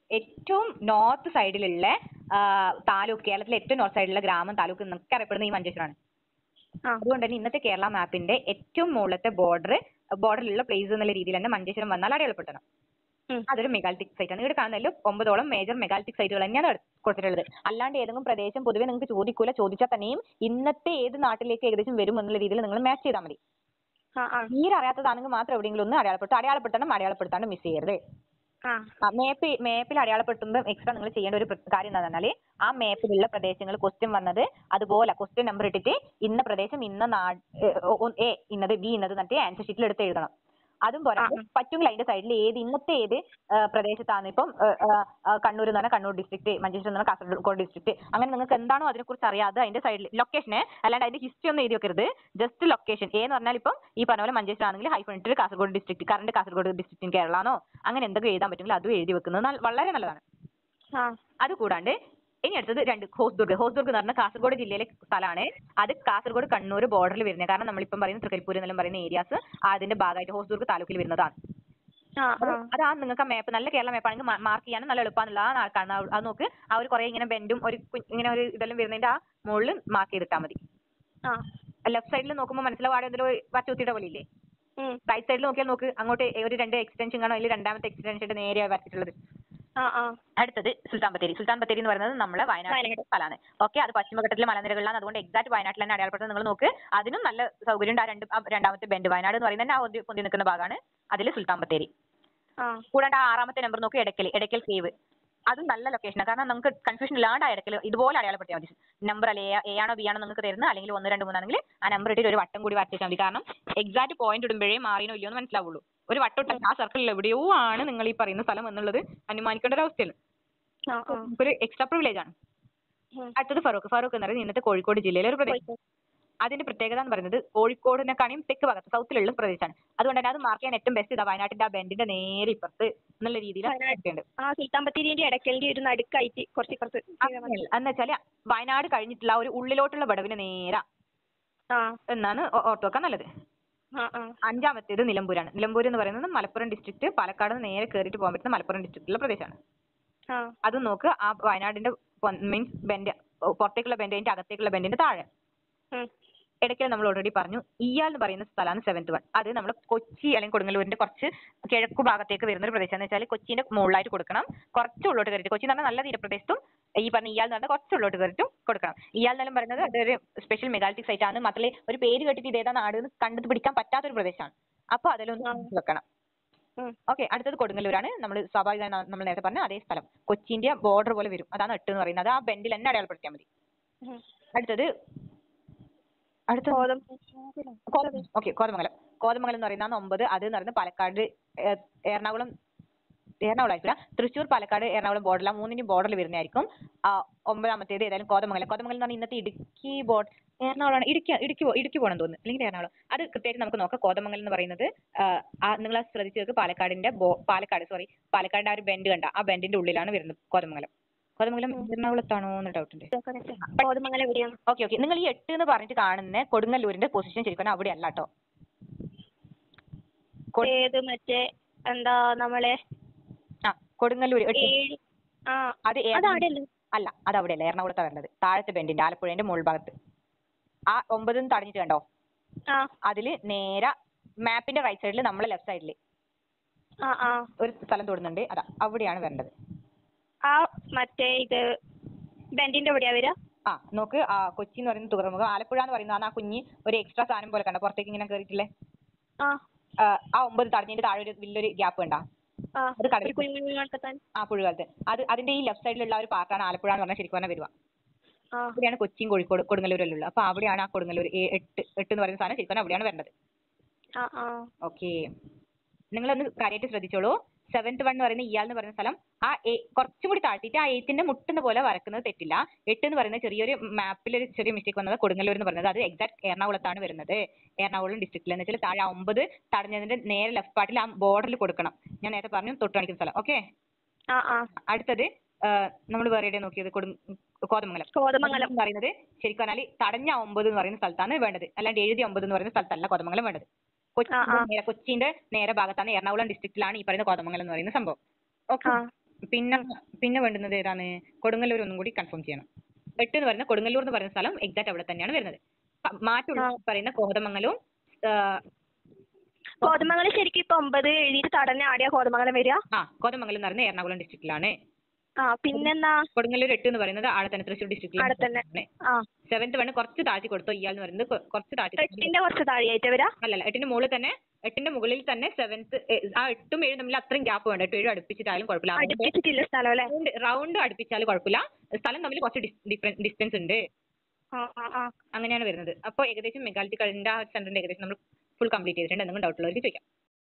ഏറ്റവും നോർത്ത് സൈഡിലുള്ള താലൂക്ക് കേരളത്തിലെ ഏറ്റവും നോർത്ത് സൈഡിലുള്ള ഗ്രാമം താലൂക്ക് എന്നൊക്കെ അറിയപ്പെടുന്നത് ഈ മഞ്ചേശ്വരമാണ് ആ അതുകൊണ്ട് തന്നെ ഇന്നത്തെ കേരള മാപ്പിന്റെ ഏറ്റവും മുകളിലത്തെ ബോർഡർ ബോർഡറിലുള്ള പ്ലേസ് എന്നുള്ള രീതിയിൽ തന്നെ മഞ്ചേശ്വരം വന്നാൽ അടയാളപ്പെടുത്തണം ഉം. അതൊരു മെഗാലിറ്റിക് സൈറ്റ് ആണ് ഇവിടെ കാണുന്നതിൽ ഒമ്പതോളം മേജർ മെഗാലിറ്റിക് സൈറ്റുകൾ തന്നെയാണ് എടു- കൊടുത്തിട്ടുള്ളത് അല്ലാണ്ട് ഏതെങ്കിലും പ്രദേശം പൊതുവെ നിങ്ങൾക്ക് ചോദിക്കൂല ചോദിച്ചാൽ തന്നെയും ഇന്നത്തെ ഏത് നാട്ടിലേക്ക് ഏകദേശം വരും എന്നുള്ള രീതിയിൽ നിങ്ങൾ മാച്ച് ചെയ്താൽ മതി ആ ആ തീരെ അറിയാത്തതാണെങ്കിൽ മാത്രം എവിടെയെങ്കിലും ഒന്ന് അടയാളപ്പെടുത്തും അടയാളപ്പെടുത്തണം അടയാളപ്പെടുത്താണ്ട് മിസ് ചെയ്യരുത് ആ ആ, മേപ്പ് മേപ്പിൽ അടയാളപ്പെടുത്തുമ്പോൾ എക്സ്ട്രാ നിങ്ങൾ ചെയ്യേണ്ട ഒരു പ്ര- കാര്യം എന്താണെന്ന് പറഞ്ഞാല് ആ മേപ്പിലുള്ള പ്രദേശങ്ങൾ ക്വസ്റ്റ്യൻ വന്നത് അതുപോലെ ക്വസ്റ്റ്യൻ നമ്പർ ഇട്ടിട്ട് ഇന്ന പ്രദേശം ഇന്ന നാട് എ ഇന്നത് ബി ഇന്നത് എന്നിട്ട് ആൻസർ ഷീറ്റിൽ എടുത്ത് എഴുതണം അതും പോരാ ആ, ആ. പറ്റുമെങ്കിൽ അതിന്റെ സൈഡിൽ ഏത് ഇന്നത്തെ ഏത് ആ, പ്രദേശത്താണ് ഇപ്പം ആ, ആ, ആ, കണ്ണൂർ എന്ന് പറഞ്ഞാൽ കണ്ണൂർ ഡിസ്ട്രിക്ട് മഞ്ചേശ്വരം എന്ന് പറഞ്ഞാൽ കാസർഗോഡ് ഡിസ്ട്രിക്ട് അങ്ങനെ നിങ്ങൾക്ക് എന്താണോ അതിനെക്കുറിച്ച് അറിയാതെ അതിന്റെ സൈഡിൽ ലൊക്കേഷന് അല്ലാണ്ട് അതിന്റെ ഹിസ്റ്ററി ഒന്നും എഴുതി വെക്കരുത് ജസ്റ്റ് ലൊക്കേഷൻ എന്ന് പറഞ്ഞാൽ ഇപ്പം ഈ പറഞ്ഞ പോലെ മഞ്ചേശ്വരം ആണെങ്കിൽ ഹൈഫൺ ഇട്ടിട്ട് Kasargod district current Kasargod district in Kerala ആണോ അങ്ങനെ എന്തൊക്കെ എഴുതാൻ പറ്റുമെങ്കിൽ അതും എഴുതി വെക്കുന്നത് നല്ല- വളരെ നല്ലതാണ് ആ അത് കൂടാണ്ട് ഇനി അടുത്തത് രണ്ട് ഹോസ്ദുർഗ് ഹോസ്ദുർഗ് എന്ന് പറഞ്ഞാൽ കാസർഗോഡ് ജില്ലയിലെ സ്ഥലമാണ് അത് കാസർഗോഡ് കണ്ണൂർ ബോർഡറിൽ വരുന്നത് കാരണം നമ്മളിപ്പം പറയുന്ന തൃക്കരിപ്പൂർ എന്നെല്ലാം പറയുന്ന ഏരിയാസ് അതിന്റെ ഭാഗമായിട്ട് ഹോസ്ദുർഗ് താലൂക്കിൽ വരുന്നതാണ് ആ ആ അത് ആ നിങ്ങൾക്ക് മാപ്പ് നല്ല കേരള മാപ്പ് ആണെങ്കിൽ മാർക്ക് ചെയ്യാനും നല്ല എളുപ്പമാണുള്ള ആ ആൾക്കാണ് അത് നോക്ക് ആ ഒരു കുറെ ഇങ്ങനെ ബെൻഡും ഒരു കു- ഇങ്ങനെ ഒരു ഇതെല്ലാം വരുന്നതിന്റെ ആ മുകളിൽ മാർക്ക് ചെയ്തിട്ടാൽ മതി ആ ലെഫ്റ്റ് സൈഡിൽ നോക്കുമ്പോൾ മനസ്സിലാവാതെ എന്തെങ്കിലും വച്ചുത്തിയുടെ പോലെ ഇല്ലേ ഉം റൈറ്റ് സൈഡിൽ നോക്കിയാൽ നോക്ക് അങ്ങോട്ട് ഒരു രണ്ട് എക്സ്റ്റൻഷൻ കാണോ അതിൽ രണ്ടാമത്തെ എക്സ്റ്റൻഷന്റെ നേരെ വരച്ചിട്ടുള്ളത് ആ ആ അടുത്തത് സുൽത്താൻ ബത്തേരി സുൽത്താൻ ബത്തേരി എന്ന് പറയുന്നത് നമ്മളെ വയനാട്ടിലെ വയനാട്. സ്ഥലമാണ് ഓക്കെ അത് പശ്ചിമഘട്ടത്തിലെ മലനിരകളിലാണ് അതുകൊണ്ട് എക്സാക്ട് വയനാട്ടിൽ തന്നെ അടയാളപ്പെടുന്നത് നിങ്ങൾ നോക്ക് അതിനും നല്ല സൗകര്യം ഉണ്ട് ആ രണ്ട് ആ രണ്ടാമത്തെ ബെൻഡ് വയനാട് എന്ന് പറയുന്നത് തന്നെ ആ ഒരു പൊന്തി നിൽക്കുന്ന ഭാഗമാണ് അതിൽ സുൽത്താൻ ബത്തേരി ആ കൂടാണ്ട് ആ ആറാമത്തെ നമ്പർ നോക്ക് എടക്കൽ എടക്കൽ കേവ് അതും നല്ല ലൊക്കേഷനാണ് കാരണം നമുക്ക് കൺഫ്യൂഷൻ ഇല്ലാണ്ട് ആ എടക്കൽ ഇതുപോലെ അടയാളപ്പെടുത്തിയാൽ മതി നമ്പർ അല്ലെ എ ആണോ ബി ആണോ നിങ്ങൾക്ക് തരുന്നത് അല്ലെങ്കിൽ ഒന്ന് രണ്ട് മൂന്നാണെങ്കിൽ ആ നമ്പർ ഇട്ടിട്ട് ഒരു വട്ടം കൂടി വരച്ചാൽ മതി കാരണം എക്സാക്ട് പോയിന്റ് ഇടുമ്പോഴേ മാറിനോ ഇല്ലയോ എന്ന് മനസ്സിലാവുള്ളൂ ഒരു വട്ടം ഇട്ടാൽ ആ സർക്കിളിൽ എവിടെയോ ആണ് നിങ്ങൾ ഈ പറയുന്ന സ്ഥലം എന്നുള്ളത് അനുമാനിക്കേണ്ട ഒരു അവസ്ഥയാണ് ആ ആ ഒരു എക്സ്ട്രാ പ്രിവിലേജ് ആണ് ഉം. അടുത്തത് ഫറൂഖ് ഫറൂഖ് എന്ന് പറയുന്നത് ഇന്നത്തെ കോഴിക്കോട് ജില്ലയിലെ ഒരു പ്രദേശം കോഴിക്കോട്. അതിന്റെ പ്രത്യേകത എന്ന് പറയുന്നത് കോഴിക്കോടിനെക്കാളും തെക്ക് ഭാഗത്ത് സൗത്തിലുള്ള പ്രദേശമാണ് അതുകൊണ്ട് തന്നെ അത് മാർക്ക് ചെയ്യാൻ ഏറ്റവും ബെസ്റ്റ് ഇതാ വയനാട്ടിന്റെ ആ ബെൻഡിന്റെ നേരെ ഇപ്പുറത്ത് എന്നുള്ള രീതിയിൽ വയനാട്. ഉണ്ട് ആ സുൽത്താൻ ബത്തേരിന്റെ ഇടയ്ക്കലിന്റെ ഒരു നടുക്കായിട്ട് കുറച്ച് ഇപ്പുറത്ത് എന്ന് വെച്ചാല് വയനാട് കഴിഞ്ഞിട്ടുള്ള ആ ഒരു ഉള്ളിലോട്ടുള്ള വിടവിന് നേരാ ആ എന്നാണ് ഓ- ഓർത്ത് വെക്കാൻ നല്ലത് ആ ആ അഞ്ചാമത്തേത് നിലമ്പൂരാണ് നിലമ്പൂർ എന്ന് പറയുന്നത് മലപ്പുറം ഡിസ്ട്രിക്ട് പാലക്കാട് നിന്ന് നേരെ കയറിയിട്ട് പോകാൻ പറ്റുന്ന മലപ്പുറം ഡിസ്ട്രിക്റ്റിലുള്ള പ്രദേശമാണ് ആ അത് നോക്ക് ആ വയനാടിന്റെ മീൻസ് ബെൻഡ് പുറത്തേക്കുള്ള ബെൻഡ് അതിന്റെ അകത്തേക്കുള്ള ബെൻഡിന്റെ താഴെ ഉം. ഇടയ്ക്ക് നമ്മൾ ഓൾറെഡി പറഞ്ഞു ഇയാൾ എന്ന് പറയുന്ന സ്ഥലമാണ് സെവൻത് വൺ അത് നമ്മൾ കൊച്ചി അല്ലെങ്കിൽ കൊടുങ്ങല്ലൂരിന്റെ കുറച്ച് കിഴക്കു ഭാഗത്തേക്ക് വരുന്ന ഒരു പ്രദേശം എന്ന് വെച്ചാൽ കൊച്ചിന്റെ മുകളിലായിട്ട് കൊടുക്കണം കുറച്ച് ഉള്ളോട്ട് കയറിയിട്ട് കൊച്ചി എന്ന് പറഞ്ഞാൽ നല്ല തീരപ്രദേശത്തും ഈ പറഞ്ഞ ഇയാൾ എന്ന് പറഞ്ഞാൽ കുറച്ച് ഉള്ളോട്ട് കയറിയിട്ടും കൊടുക്കണം ഇയാൾ എന്നെല്ലാം പറയുന്നത് അതൊരു സ്പെഷ്യൽ മെഗാലിറ്റിക് സൈറ്റ് ആണ് മാത്രമല്ല ഒരു പേര് കേട്ടിട്ട് ഇതേതാ നാട് എന്ന് കണ്ടു പിടിക്കാൻ പറ്റാത്ത ഒരു പ്രദേശമാണ് അപ്പൊ അതിലൊന്ന് ആ. വെക്കണം ഉം. ഓക്കെ അടുത്തത് കൊടുങ്ങല്ലൂരാണ് നമ്മൾ സ്വാഭാവികമായി നമ്മൾ നേരത്തെ പറഞ്ഞ അതേ സ്ഥലം കൊച്ചിന്റെ ബോർഡർ പോലെ വരും അതാണ് എട്ട് എന്ന് പറയുന്നത് ആ ബെൻഡിൽ തന്നെ അടയാളപ്പെടുത്തിയാൽ മതി ഉം. അടുത്തത് അടുത്ത ഗോതമ്പ് ഓക്കെ കോതമംഗലം കോതമംഗലം എന്ന് പറയുന്നതാണ് ഒമ്പത് അത് എന്ന് പറയുന്നത് പാലക്കാട് ഏ, എറണാകുളം എറണാകുളം ആയിരിക്കില്ല തൃശ്ശൂർ പാലക്കാട് എറണാകുളം ബോർഡറിലാണ് മൂന്നിന്റെ ബോർഡറിൽ വരുന്നതായിരിക്കും ആ ഒമ്പതാമത്തേത് ഏതായാലും കോതമംഗലം കോതമംഗലം എന്ന് പറഞ്ഞാൽ ഇന്നത്തെ ഇടുക്കി ബോർഡ് എറണാകുളമാണ് ഇടുക്കി ഇടുക്കി പോ- ഇടുക്കി പോകണം തോന്നുന്നു അല്ലെങ്കിൽ എറണാകുളം അത് കൃത്യമായിട്ട് നമുക്ക് നോക്കാം കോതമംഗലം എന്ന് പറയുന്നത് നിങ്ങൾ ശ്രദ്ധിച്ചു നോക്ക് പാലക്കാടിന്റെ ബോ പാലക്കാട് സോറി പാലക്കാടിന്റെ ആ ഒരു ബെൻഡ് കണ്ട ആ ബെൻഡിന്റെ ഉള്ളിലാണ് വരുന്നത് കോതമംഗലം കോതമംഗലം എറണാകുളത്താണോ എന്ന് ഡൗട്ട് ഉണ്ട് ഗോതമംഗലം എവിടെയാണ് ഓക്കെ ഓക്കെ നിങ്ങൾ ഈ എട്ട് എന്ന് പറഞ്ഞിട്ട് കാണുന്ന കൊടുങ്ങല്ലൂരിന്റെ പൊസിഷൻ ശരിക്കും അവിടെ അല്ല കേട്ടോ കൊ- ഏത് മറ്റേ എന്താ നമ്മളെ ആ കൊടുങ്ങല്ലൂർ എട്ട് ഏഴ് ആ അത് ഏ- അത് അവിടെയല്ലേ അല്ല അത് അവിടെയല്ല എറണാകുളത്താണ് വരുന്നത് താഴത്തെ ബെൻഡിന്റെ ആലപ്പുഴന്റെ മുകൾ ഭാഗത്ത് ആ ഒമ്പതെന്ന് തടഞ്ഞിട്ട് കണ്ടോ ആ അതില് നേരെ മാപ്പിന്റെ റൈറ്റ് സൈഡിൽ നമ്മളെ ലെഫ്റ്റ് സൈഡിൽ ആ ആ ഒരു സ്ഥലം തൊടുന്നുണ്ട് അതാ അവിടെയാണ് വരേണ്ടത് ആ മറ്റേ ഇത് ബെൻഡിന്റെ എവിടെയാ വരിക ആ നോക്ക് ആ കൊച്ചി എന്ന് പറയുന്ന തുറമുഖം ആലപ്പുഴ എന്ന് പറയുന്നത് ആ കുഞ്ഞ് ഒരു എക്സ്ട്രാ സാധനം പോലെ കണ്ടോ പുറത്തേക്ക് ഇങ്ങനെ കയറിയിട്ടില്ലേ ആ ആ, ആ ഒമ്പത് തടഞ്ഞതിന്റെ താഴെ ഒരു വലിയൊരു ഗ്യാപ്പ് കണ്ടാ ആ അത് കടലിൽ ഒരു കുഞ്ഞു കുഞ്ഞു കണ്ടെത്താൻ ആ പുഴുകാലത്ത് അത് അതിന്റെ ഈ ലെഫ്റ്റ് സൈഡിലുള്ള ഒരു പാർട്ടാണ് ആലപ്പുഴ എന്ന് പറഞ്ഞാൽ ശരിക്കും പറഞ്ഞാൽ വരുക ആ അവിടെയാണ് കൊച്ചിയും കോഴിക്കോട് കൊടുങ്ങല്ലൂരെല്ലാം ഉള്ളത് അപ്പൊ അവിടെയാണ് ആ കൊടുങ്ങല്ലൂർ ഏ- എട്ട് എട്ട് എന്ന് പറയുന്ന സാധനം ശരിക്കും പറഞ്ഞാൽ അവിടെയാണ് വരേണ്ടത് ആ ആ ഓക്കെ നിങ്ങളൊന്ന് കാര്യമായിട്ട് ശ്രദ്ധിച്ചോളൂ സെവൻത് വൺ എന്ന് പറയുന്ന ഇയാൾ എന്ന് പറയുന്ന സ്ഥലം ആ എ- കുറച്ചും കൂടി താഴ്ത്തിയിട്ട് ആ എയ്ത്തിന്റെ മുട്ടുന്ന പോലെ വരക്കുന്നത് തെറ്റില്ല എട്ട് എന്ന് പറയുന്ന ചെറിയൊരു മാപ്പിൽ ഒരു ചെറിയ മിസ്റ്റേക്ക് വന്നത് കൊടുങ്ങല്ലൂർ എന്ന് പറയുന്നത് അത് എക്സാക്ട് എറണാകുളത്താണ് വരുന്നത് എറണാകുളം ഡിസ്ട്രിക്റ്റിൽ എന്ന് വെച്ചാൽ താഴെ ആ ഒമ്പത് തടഞ്ഞതിന്റെ നേരെ ലെഫ്റ്റ് പാർട്ടിൽ ആ ബോർഡറിൽ കൊടുക്കണം ഞാൻ നേരത്തെ പറഞ്ഞു തൊട്ട് കാണിക്കുന്ന സ്ഥലം ഓക്കെ ആ ആ അടുത്തത് നമ്മൾ വേറെ എവിടെയാ നോക്കിയത് കൊടു കോതമംഗലം കോതമംഗലം എന്ന് പറയുന്നത് ശരിക്കും പറഞ്ഞാൽ തടഞ്ഞ ഒമ്പത് എന്ന് പറയുന്ന സ്ഥലത്താണ് വേണ്ടത് അല്ലാണ്ട് എഴുതിയ ഒമ്പത് എന്ന് പറയുന്ന സ്ഥലത്തല്ല കോതമംഗലം വേണ്ടത് കൊച്ചി ആ, ആ. നേരെ കൊച്ചിന്റെ നേരെ ഭാഗത്താണ് എറണാകുളം ഡിസ്ട്രിക്റ്റിലാണ് ഈ പറയുന്ന കോതമംഗലം എന്ന് പറയുന്ന സംഭവം ഓക്കെ ആ പിന്നെ പിന്നെ വേണ്ടുന്നത് ഏതാണ് കൊടുങ്ങല്ലൂർ ഒന്നും കൂടി കൺഫേം ചെയ്യണം എട്ട് എന്ന് പറയുന്ന കൊടുങ്ങല്ലൂർ എന്ന് പറയുന്ന സ്ഥലം എക്സാക്ട് അവിടെ തന്നെയാണ് വരുന്നത് പ- മാറ്റുള്ള ആ. പറയുന്ന കോതമംഗലവും ആ, കോതമംഗലം ശരിക്കും ഇപ്പൊ ഒമ്പത് എഴുതിയിട്ട് തടഞ്ഞ ആടെയാ കോതമംഗലം വരിക ആ കോതമംഗലം എന്ന് പറയുന്നത് എറണാകുളം ഡിസ്ട്രിക്റ്റിലാണ് ആ പിന്നെന്നാ കൊടുങ്ങല്ലൂർ എട്ട് എന്ന് പറയുന്നത് ആടെ തന്നെ തൃശ്ശൂർ ഡിസ്ട്രിക്റ്റിലാണ് ആടെ തന്നെ. ആ സെവന്ത് വണ് കുറച്ച് താഴ്ത്തി കൊടുത്തു ഇയാൾ എന്ന് പറയുന്നത് കൊ- കുറച്ച് താഴ്ത്തി എട്ടിന്റെ കുറച്ച് താഴെയായിട്ട് വരാ അല്ലല്ല എട്ടിന്റെ മുകളിൽ തന്നെ എട്ടിന്റെ മുകളിൽ തന്നെ സെവന്ത് ആ എട്ടും ഏഴും തമ്മിൽ അത്രയും ഗ്യാപ്പ് വേണ്ട എട്ടും ഏഴും അടുപ്പിച്ചിട്ടായാലും കുഴപ്പമില്ല അടുപ്പിച്ചിട്ടില്ല സ്ഥലം അല്ലേ റൗണ്ട് റൗണ്ട് അടുപ്പിച്ചാൽ കുഴപ്പമില്ല സ്ഥലം തമ്മിൽ കുറച്ച് ഡിസ്റ്റൻസ് ഉണ്ട് ആ ആ ആ അങ്ങനെയാണ് വരുന്നത് അപ്പോൾ ഏകദേശം മെഗാലിറ്റി കഴിഞ്ഞ സെന്ററിന്റെ ഏകദേശം നമ്മൾ ഫുൾ കംപ്ലീറ്റ് ചെയ്തിട്ടുണ്ട് എന്തെങ്കിലും ഡൗട്ട് ഉള്ളവർക്ക് ചോദിക്കാം